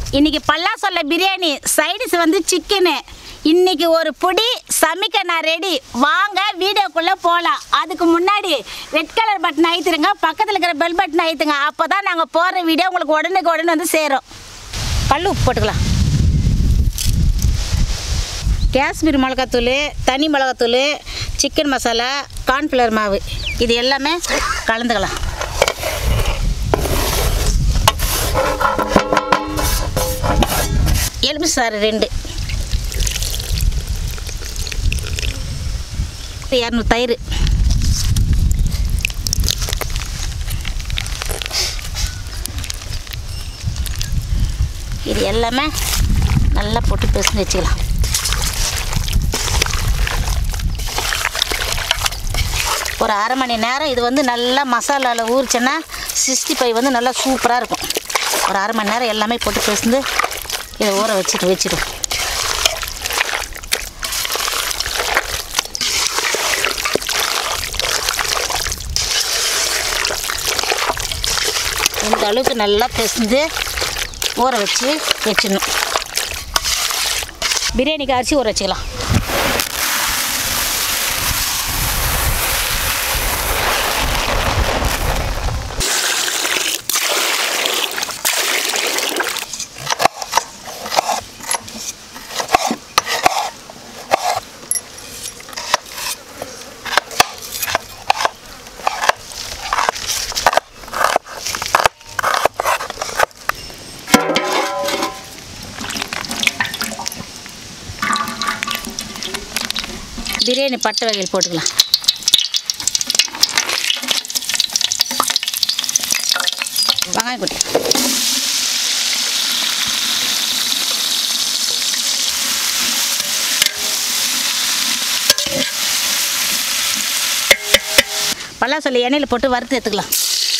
இன்னைக்கு பல்லா சொல்ல பிரியாணி சைடிஸ் வந்து சிக்கனு இன்னைக்கு ஒரு பொடி சமைக்க நான் ரெடி வாங்க வீடியோக்குள்ளே போகலாம் அதுக்கு முன்னாடி ரெட் கலர் பட்டன் அழுத்திருங்க பக்கத்தில் இருக்கிற பெல் பட்டன் அழுத்துங்க அப்போ தான் நாங்கள் போடுற வீடியோ உங்களுக்கு உடனுக்கு உடனே வந்து சேரும் கல் உப்பு போட்டுக்கலாம் காஷ்மீர் மிளகாத்தூள் தனி மிளகாத்தூள் சிக்கன் மசாலா கார்ன்ஃப்ளவர் மாவு இது எல்லாமே கலந்துக்கலாம் எலும்பு சாறு ரெண்டு இரநூறு தயிர் இது எல்லாமே நல்லா போட்டு பிசைஞ்சு வச்சுக்கலாம் ஒரு அரை மணி நேரம் இது வந்து நல்லா மசாலாவில் ஊறிச்சுன்னா சிக்ஸ்டி ஃபைவ் வந்து நல்லா சூப்பராக இருக்கும் ஒரு அரை மணி நேரம் எல்லாமே போட்டு பிசைந்து இதை ஊற வச்சுட்டு வச்சிடும் இந்த அளவுக்கு நல்லா பிசைந்து ஊற வச்சு வச்சிடணும் பிரியாணிக்கு அரிசி ஊற வச்சுக்கலாம் பிரியாணி பட்டை வகையில் போட்டுக்கலாம் வெங்காயம் கொட்டி பல்லா சொல்லி எண்ணெயில் போட்டு வறுத்து எடுத்துக்கலாம்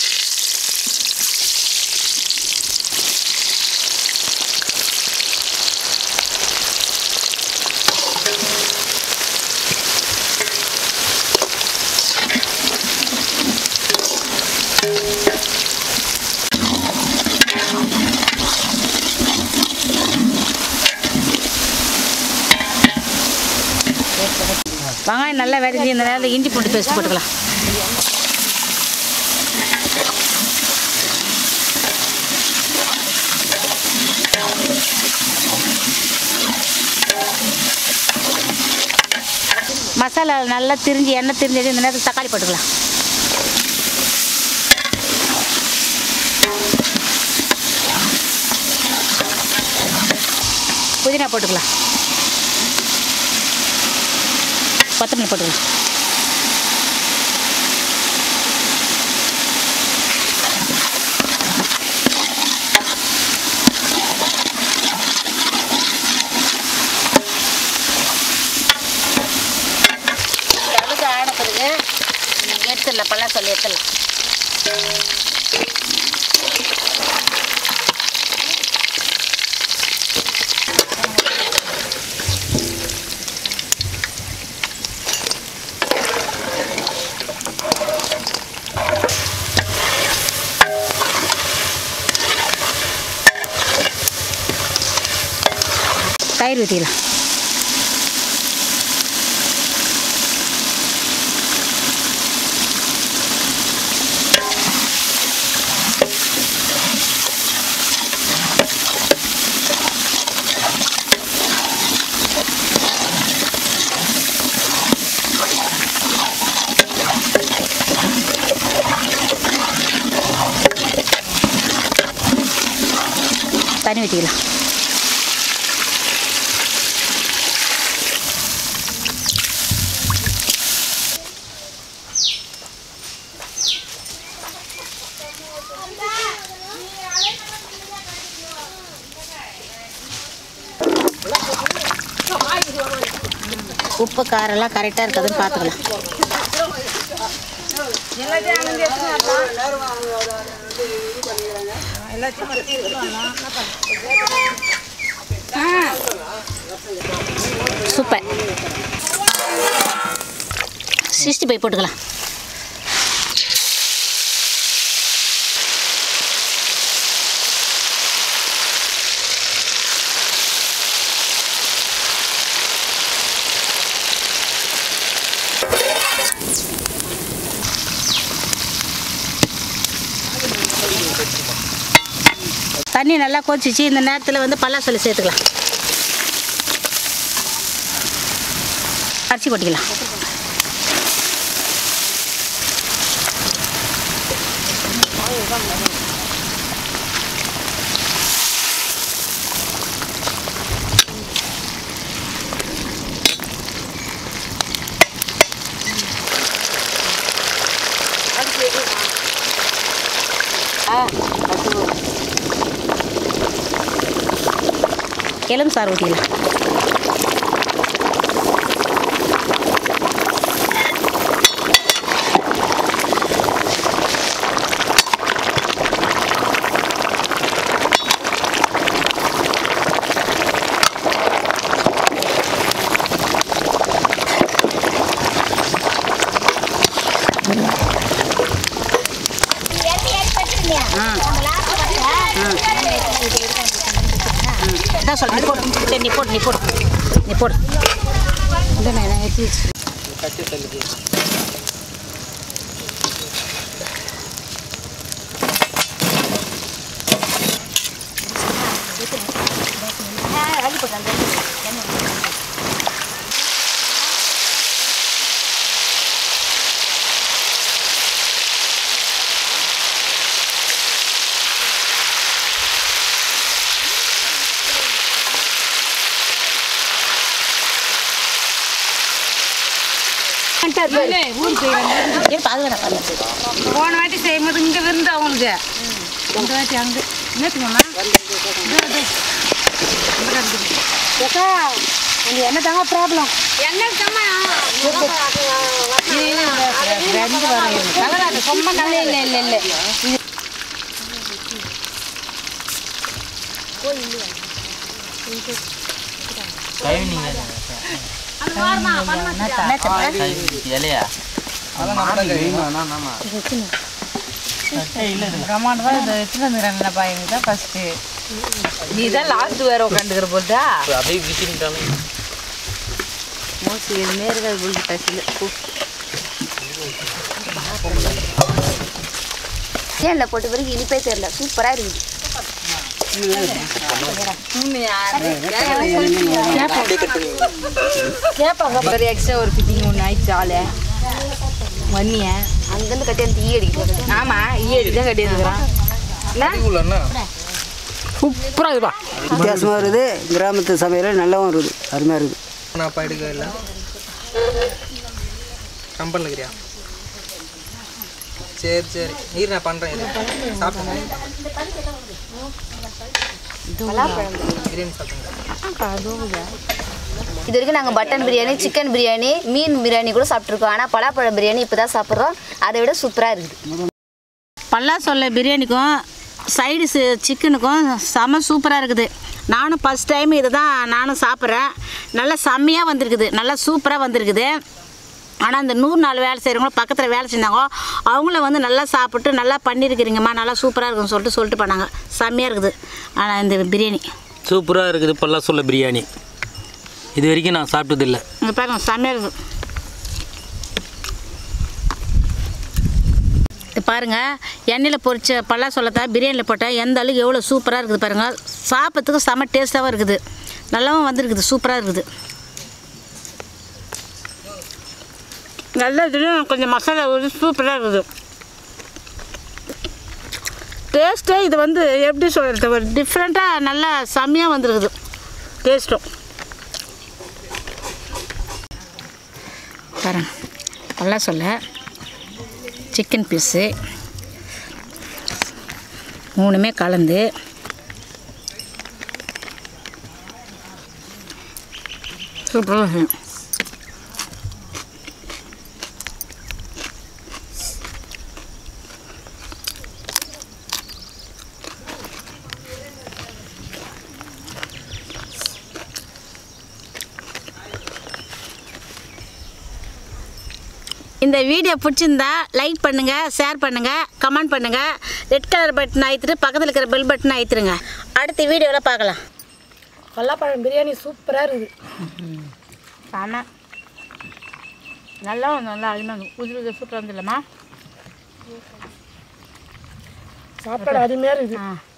வெங்காயம் நல்லா வதங்கி இந்த நேரத்தில் இஞ்சி பூண்டு பேஸ்ட் போட்டுக்கலாம் மசாலா நல்லா திரிஞ்சு எண்ணெய் திரிஞ்சது இந்த நேரத்தில் தக்காளி போட்டுக்கலாம் புதினா போட்டுக்கலாம் கொத்தமல்லி போட்டுக்கலாம் இந்த அளவுக்கு ஆன பிறகு எடுத்துடலாம் பல்லாம் சொல்லி எடுத்துடலாம் தயிர் ஊற்றிக்கலாம் தண்ணி ஊற்றிக்கலாம் உப்பு காரெல்லாம் கரெக்டாக இருக்குதுன்னு பார்த்துக்கலாம் சூப்பர் சிக்ஸ்டி ஃபைவ் போட்டுக்கலாம் தண்ணி நல்லா கொதிச்சிச்சு இந்த நேரத்தில் வந்து பல்லாசொல்லி சேர்த்துக்கலாம் அரிசி கொட்டிக்கலாம் எலும்பு சாறு ஊற்றிக்கலாம் இதான் சொல்ல நீ போடு சரி நீ போடு நீ போடு நீ போடு இந்த நான் ஏற்றி வச்சு கட்டி தள்ளுது இருப்பா அது வேணாம் பண்ணு போன வாட்டி செய்யும்போது இங்கே விருந்து அவங்களுக்கு இந்த வாட்டி அங்கே என்னத்துக்கம்மா ஏக்கா உங்களுக்கு என்ன தாங்க ப்ராப்ளம் ரெண்டு வரையும் கலராது ரொம்ப நல்ல இல்லை இல்லை இல்லை இலையா அதான் நம்ம பிரமாண்டமாக இதை எடுத்துட்டு வந்துடுறேன் பையங்க தான் ஃபஸ்ட்டு நீ தான் லாஸ்ட் வேற உட்காந்துக்கிற போதா அப்படியே விசிட்டாலும் மோஸ்ட்லி எதுவுமே இருக்காது போல் டச்சில் தேனில் போட்ட பிறகு இனிப்பே தெரியல சூப்பராக இருக்குது கேட்பாங்க ஒரு எக்ஸ்ட்ரா ஒரு ஃபிட்டிங் ஒன்று ஆயிடுச்சு ஆளு மண்ணிய அங்கேருந்து கட்டி அந்த ஈ அடிக்கிறது ஆமாம் ஈயடி தான் கட்டி வந்துக்கிறான் சூப்பராக இருக்குதா வித்தியாசமாக இருக்குது கிராமத்து சமையல் நல்லாவும் இருக்குது அருமையாக இருக்குது நான் அப்போ எடுக்க இல்லை கம்பெனியில் இருக்கிறியா சரி சரி நீர் நான் பண்ணுறேன் இது சாப்பிட்டேன் பிரியாணி சாப்பிட்டேன் இது வரைக்கும் நாங்கள் மட்டன் பிரியாணி சிக்கன் பிரியாணி மீன் பிரியாணி கூட சாப்பிட்ருக்கோம் ஆனால் பலாப்பழம் பிரியாணி இப்போ தான் சாப்பிட்றோம் அதை விட சூப்பராக இருக்குது பல்லாசொல்ல பிரியாணிக்கும் சைடிஸு சிக்கனுக்கும் செம சூப்பராக இருக்குது நானும் ஃபஸ்ட் டைம் இதை தான் நானும் சாப்பிட்றேன் நல்லா செம்மையாக வந்திருக்குது நல்லா சூப்பராக வந்திருக்குது ஆனால் இந்த நூறு நாள் வேலை செய்கிறவங்களும் பக்கத்தில் வேலை செஞ்சாங்க அவங்கள வந்து நல்லா சாப்பிட்டு நல்லா பண்ணியிருக்கிறீங்கம்மா நல்லா சூப்பராக இருக்குன்னு சொல்லிட்டு சொல்லிட்டு பண்ணாங்க செம்மையாக இருக்குது ஆனால் இந்த பிரியாணி சூப்பராக இருக்குது பல்லா சொல்ல பிரியாணி இது வரைக்கும் நான் சாப்பிட்டதில்லை இங்கே பாருங்க செம்மையாக இருக்குது இது பாருங்க எண்ணெயில் பொரிச்ச பல்லா சொல்லத்தான் பிரியாணியில் போட்டால் எந்த அளவுக்கு எவ்வளோ சூப்பராக இருக்குது பாருங்கள் சாப்பிட்றதுக்கு செம்ம டேஸ்ட்டாகவும் இருக்குது நல்லாவும் வந்திருக்குது சூப்பராக இருக்குது நல்லா இதுலேயும் கொஞ்சம் மசாலா ஊற்றி சூப்பராக இருக்குது டேஸ்ட்டே இது வந்து எப்படி சொல்கிறது ஒரு டிஃப்ரெண்ட்டாக நல்லா செம்மையாக வந்திருக்குது டேஸ்ட்டும் பாருங்க நல்லா சொல்ல சிக்கன் பீஸு மூணுமே கலந்து சூப்பராக இருக்கும் இந்த வீடியோ பிடிச்சிருந்தா லைக் பண்ணுங்கள் ஷேர் பண்ணுங்கள் கமெண்ட் பண்ணுங்கள் ரெட் கலர் பட்டன் அழுத்திட்டு பக்கத்தில் இருக்கிற பெல் பட்டன் அழுத்திருங்க அடுத்த வீடியோவில் பார்க்கலாம் பல்லாப்பழம் பிரியாணி சூப்பராக இருக்குது ஆமாம் நல்லா நல்லா அருமையாக உதிரி உதிரி சூப்பராக இருந்துல்லம்மா சாப்பாடு அருமையாக இருக்குது ஆ